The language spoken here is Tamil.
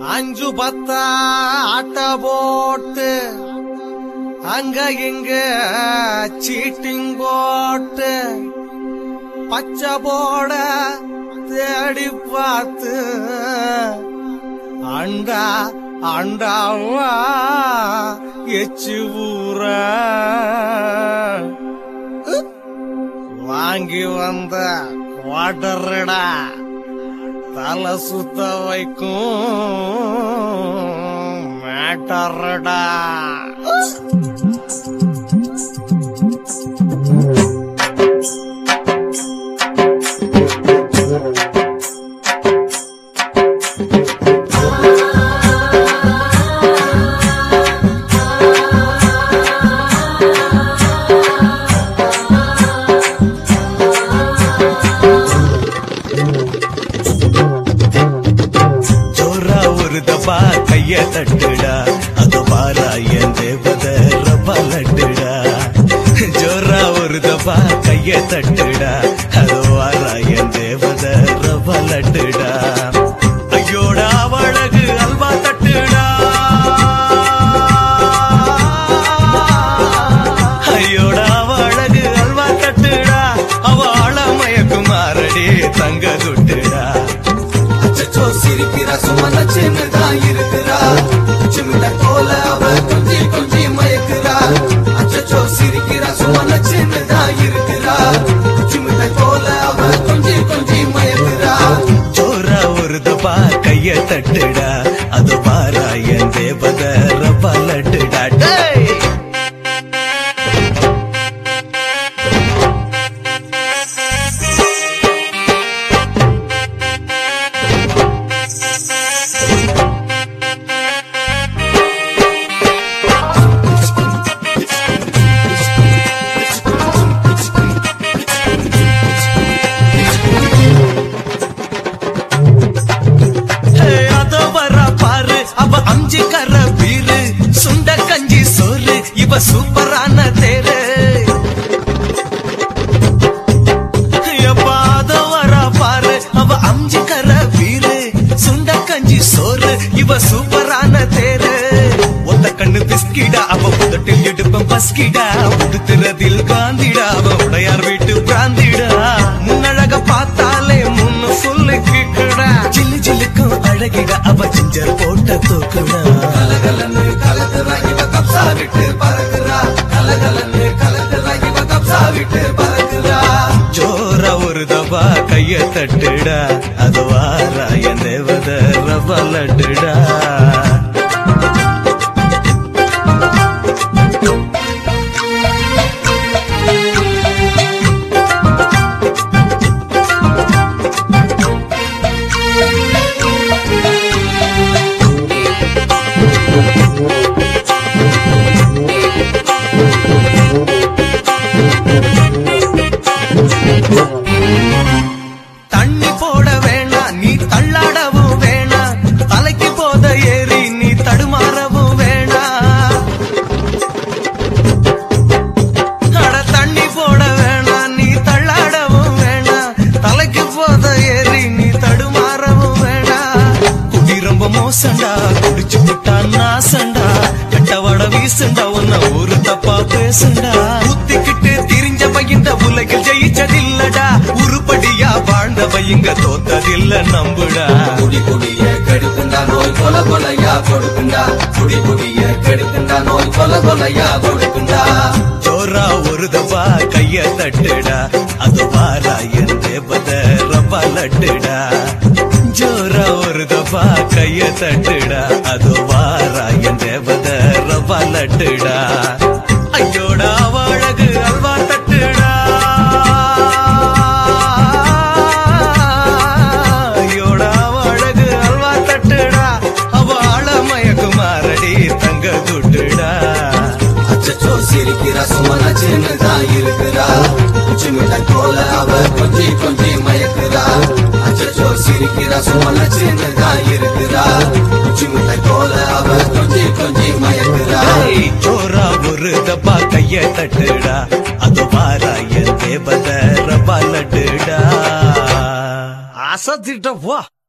அஞ்சு பத்தா ஆட்ட போட்டு அங்க இங்க சீட்டிங் போட்டு பச்சை போட தேடி பார்த்து அண்டா அண்டாவா எச்சு ஊற வாங்கி வந்த குவாட்டர்டா தலை சுத்த வைக்கும் மேட்டர்டா ஜோரா ஒரு தபா கைய தட்டுடா அது பாரா என் தேவத ரபா லட்டுடா ஜோரா ஒரு தபா கைய தட்டுடா அது வாரா என் தேவத ரபா லட்டுடா ஐயோட அவழகு அல்வா தட்டுடா ஐயோட அவழகு அல்வா தட்டுடா அவ ஆழமயக்கும் மாறடி தங்க துட்டுடா அச்சச்சோ சிரிக்கிறா சும்மா நச்சுன்னு தான் இருக்கிறா சிமிட்ட போல அவ கொஞ்சி கொஞ்சி மயக்குறா அச்சச்சோ சிரிக்கிறா சும்மா நச்சுன்னு தான் இருக்கிறா சிமிட்ட போல அவ கொஞ்சி கொஞ்சி மயக்குறா ஜோரா ஒரு தபா கைய தட்டுடா அது பாரா என் தேவத ரபா லட்டுடா டேய் ஏய், அதோ வரா பாரு அவ அஞ்சு கர வீரு சுண்ட கஞ்சி சோறு இவ சூப்பரான தேரு எப்பா, அதோ வரா பாரு அவ அஞ்சு கர வீரு சுண்ட கஞ்சி சோறு இவ சூப்பரான தேரு ஒத்த கண்ணு பிஸ்கிடா அவ உதட்டில் இடுப்பம் பஸ்கிடா உடுத்துறதில் காந்திடா அவ உடையார் வீட்டு பிராந்திடா முன்னழக பார்த்தாலே முன்னு சொல்லு கிக்கடா ஜில்லு ஜில்லுக்கும் அழகிடா அவ ஜிஞ்சர் போட்ட தூக்குடா கலகலன்னு கலக்குறா இவ கப்சா விட்டு பறக்குறா கலகலன்னு கலக்குறா இவ கப்சா விட்டு பறக்குறா ஜோரா ஒரு தபா கைய தட்டுடா அது வாரா என் தேவத ரபா லட்டுடா தண்ணி போட வேணாம் நீ தள்ளாடவும் வேணாம் தலைக்கு போத ஏறி நீ தடுமாறவும் வேணாம் அட தண்ணி போட வேணாம் நீ தள்ளாடவும் வேணாம் தலைக்கு போத ஏறி நீ தடுமாறவும் வேணாம் குடி ரொம்ப மோசண்டா குடிச்சு விட்டா நாசண்டா கட்டவட வீசண்டா உன்ன ஒரு தப்பா பேசுண்டா ஊத்திக்கிட்டு திரிஞ்ச பையன் உலகில் ஜெயிச்சதில்லடா உருப்படியா வாழ்ந்த பையங்க தோத்ததில்ல நம்புடா குடி குடிய கெடுக்குண்டா நோய் கொல கொலையா கொடுக்குண்டா குடி குடிய கெடுக்குண்டா நோய் கொல கொலையா கொடுக்குண்டா ஜோரா ஒரு தபா கைய தட்டுடா அது வாரா என் தேவத ரபா லட்டுடா ஜோரா ஒரு தபா கைய தட்டுடா அது வாரா என் தேவத ரபா லட்டுடா ஐயோடா அழகு அல்வா தட்டுடா ஐயோடா அழகு அல்வா தட்டுடா அவ ஆழமயக்கு மாறடி தங்க துட்டுடா அச்சச்சோ சிரிக்கிறா சும்மா நச்சுன்னு தான் இருக்கிறா சிமிட்ட போல அவ கொஞ்சி கொஞ்சி மயக்குறா அச்சச்சோ சிரிக்கிறா சும்மா நச்சுன்னு தான் இருக்கிறா சிமிட்ட போல அவ கொஞ்சி கொஞ்சி மயக்குறா ஏய், ஜோரா ஒரு தப்பா கைய தட்டுடா அது வாரா என் தேவத ரபா லட்டுடா அசத்திட்ட போ